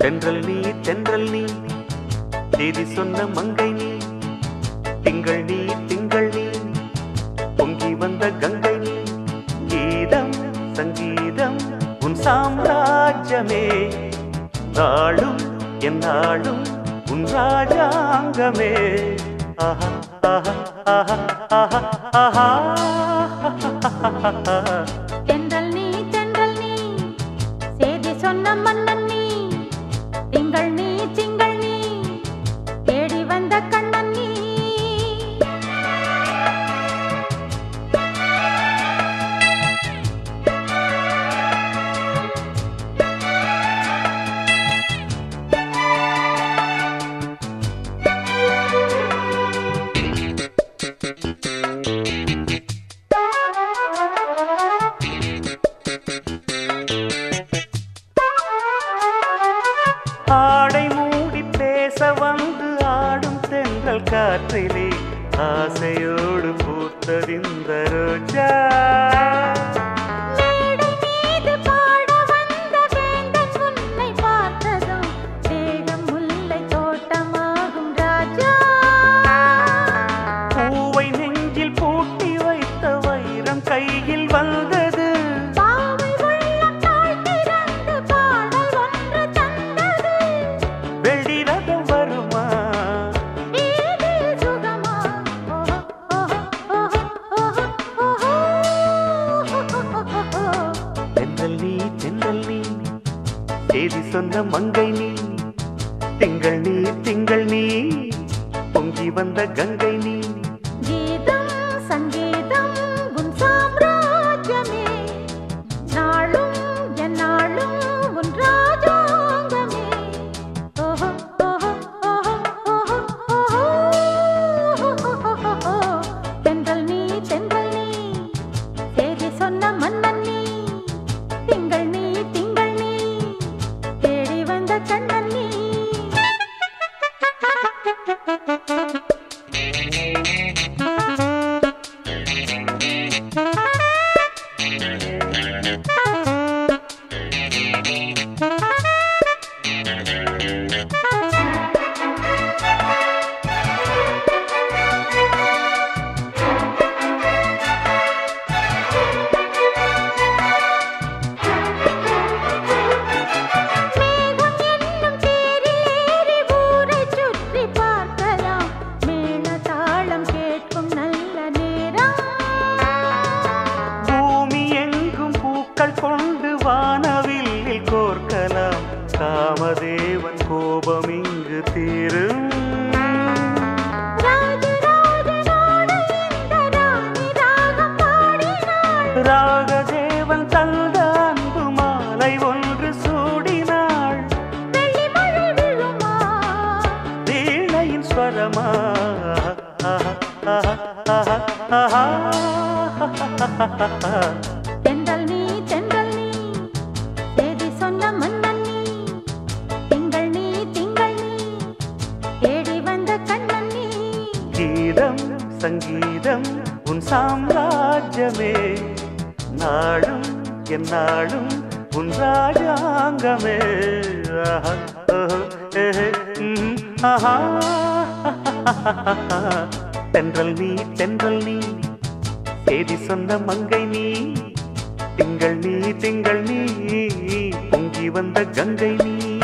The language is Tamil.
தென்றல் நீ தென்றல் நீ செய்தி சொன்ன மங்கை நீ திங்கள் நீ திங்கள் நீ பொங்கி வந்த கங்கை நீ கீதம் சங்கீதம் உன் சாம்ராஜ்யமே நாளும் என் நாளும் உன் ராஜாங்கமே ஆஹா ஆஹா ஆஹா ஆஹா ஆஹா தென்றல் நீ தென்றல் நீ செய்தி சொன்ன மன்னன் நீ திங்கள் நீ திங்கள் நீ தேடி வந்த கண்ணன் நீ ஆடை மூடி பேச வந்து ஆடும் தென்றல் காற்றிலே ஆசையோடு பூத்ததிந்த ரோஜா மேடை மீது பாட வந்த வேந்தன் உன்னை பார்த்ததும் தேகம் முல்லை தோட்டமாகும் ராஜா பூவை நெஞ்சில் பூட்டி வைத்த வைரம் கையில் வந்தது பாவை உள்ளம் தாழ்த்திறந்து பாடல் ஒன்று தந்தது வெள்ளி ரதம் வருமா வீதில் சுகமா ஓஹோ ஓஹோ ஓஹோ ஓஹோ தென்றல் நீ தென்றல் நீ செய்தி சொன்ன மங்கை நீ திங்கள் நீ திங்கள் நீ பொங்கி வந்த கங்கை நீ கீதம் சங்கீதம் உன் சாம்ராஜ்யமே நாளும் என் நாளும் உன் ராஜாங்கமே ஓஹோ ஓஹோ ஓஹோ ஓஹோ ஓஹோ தென்றல் நீ தென்றல் நீ செய்தி சொன்ன மன்னன் நீ திங்கள் நீ திங்கள் நீ தேடி வந்த கண்ணன் நீ மேகம் என்னும் தேரில் ஏறி ஊரைச் சுற்றி பார்க்கலாம். மேளதாளம் கேட்கும் நல்ல நேரம். பூமி எங்கும் பூக்கள் கொண்டு வானவில்லில் கோர்க்கலாம் காமதேவன் கோபம் இங்கு தீரும் ராஜராஜனோடு இந்த ராணி ராகம் பாடினாள். ராகதேவன் தந்த அன்பு மாலை ஒன்று சூடினாள் வெள்ளி மழை விழுமா? வீணையின் ஸ்வரமா தென்றல் நீ தென்றல் நீ செய்தி சொன்ன மன்னன் நீ திங்கள் நீ திங்கள் நீ தேடி வந்த கண்ணன் நீ கீதம் சங்கீதம் உன் சாம்ராஜ்யமே நாளும் என் நாளும் உன் ராஜாங்கமே ஆஹா, ஓஹோ, ஏஹே, ம், ஆஹா. தென்றல் நீ தென்றல் நீ செய்தி சொன்ன மங்கை நீ திங்கள் நீ திங்கள் நீ பொங்கி வந்த கங்கை நீ